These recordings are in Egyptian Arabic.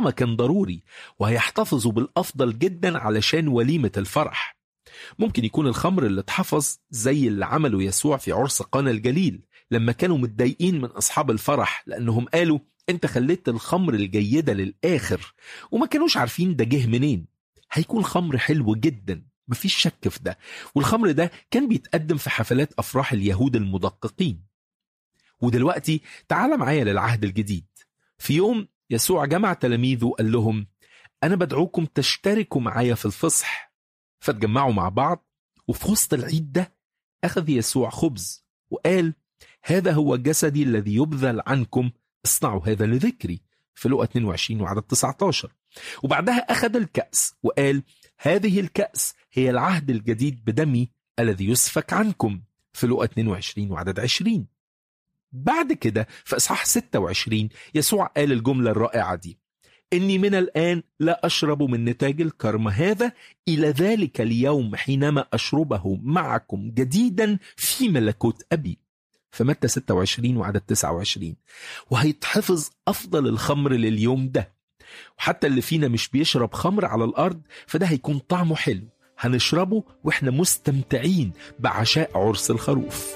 طالما كان ضروري وهيحتفظوا بالأفضل جدا علشان وليمة الفرح ممكن يكون الخمر اللي اتحفظ زي اللي عمله يسوع في عرس قانا الجليل لما كانوا متضايقين من أصحاب الفرح لأنهم قالوا أنت خليت الخمر الجيدة للآخر وما كانوش عارفين ده جه منين هيكون خمر حلو جدا مفيش شك في ده والخمر ده كان بيتقدم في حفلات أفراح اليهود المدققين ودلوقتي تعال معايا للعهد الجديد في يوم يسوع جمع تلاميذه قال لهم أنا بدعوكم تشتركوا معايا في الفصح فاتجمعوا مع بعض وفي وسط العيد ده أخذ يسوع خبز وقال هذا هو جسدي الذي يبذل عنكم اصنعوا هذا لذكري في لقى 22 وعدد 19 وبعدها أخذ الكأس وقال هذه الكأس هي العهد الجديد بدمي الذي يسفك عنكم في لقى 22 وعدد 20 بعد كده في إصحاح 26 يسوع قال الجملة الرائعة دي إني من الآن لا أشرب من نتاج الكرم هذا إلى ذلك اليوم حينما أشربه معكم جديدا في ملكوت أبي فمتى 26 وعدد 29 وهيتحفظ أفضل الخمر لليوم ده وحتى اللي فينا مش بيشرب خمر على الأرض فده هيكون طعمه حلو هنشربه واحنا مستمتعين بعشاء عرس الخروف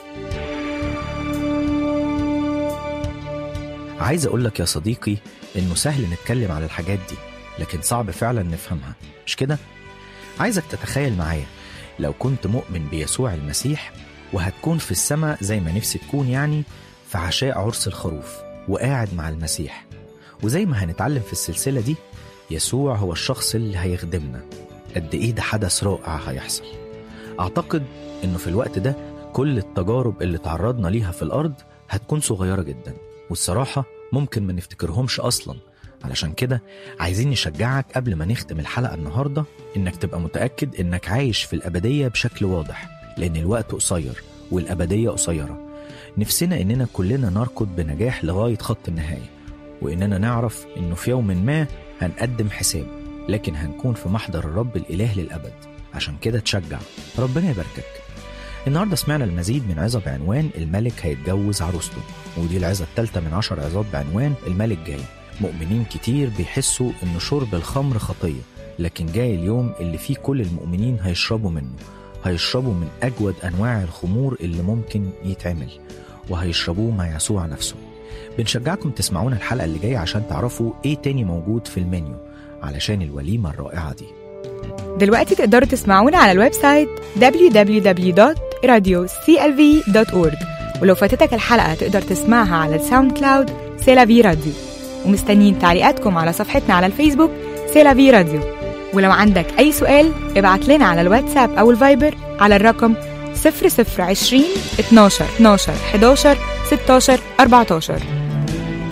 عايز أقول لك يا صديقي إنه سهل نتكلم على الحاجات دي لكن صعب فعلا نفهمها مش كده؟ عايزك تتخيل معايا لو كنت مؤمن بيسوع المسيح وهتكون في السماء زي ما نفسي تكون يعني في عشاء عرس الخروف وقاعد مع المسيح وزي ما هنتعلم في السلسلة دي يسوع هو الشخص اللي هيخدمنا قد إيه ده حدث رائع هيحصل أعتقد إنه في الوقت ده كل التجارب اللي تعرضنا ليها في الأرض هتكون صغيرة جدا والصراحة ممكن ما نفتكرهمش أصلا علشان كده عايزين نشجعك قبل ما نختم الحلقة النهاردة إنك تبقى متأكد إنك عايش في الأبدية بشكل واضح لأن الوقت قصير والأبدية قصيرة نفسنا إننا كلنا نركض بنجاح لغاية خط النهاية وإننا نعرف إنه في يوم ما هنقدم حساب لكن هنكون في محضر الرب الإله للأبد عشان كده تشجع ربنا يباركك النهارده سمعنا المزيد من عظة بعنوان الملك هيتجوز عروسته ودي العظة الثالثة من عشر عظات بعنوان الملك جاي مؤمنين كتير بيحسوا إن شرب الخمر خطية لكن جاي اليوم اللي فيه كل المؤمنين هيشربوا منه هيشربوا من أجود أنواع الخمور اللي ممكن يتعمل وهيشربوه مع يسوع نفسه بنشجعكم تسمعونا الحلقة اللي جاية عشان تعرفوا إيه تاني موجود في المنيو علشان الوليمة الرائعة دي دلوقتي تقدروا تسمعونا على الويب سايت www.radioclv.org ولو فاتتك الحلقة تقدر تسمعها على الساوند كلاود سيلافي راديو ومستنيين تعليقاتكم على صفحتنا على الفيسبوك سيلافي راديو ولو عندك أي سؤال ابعت لنا على الواتساب أو الفايبر على الرقم 0020 12 12 11 16 14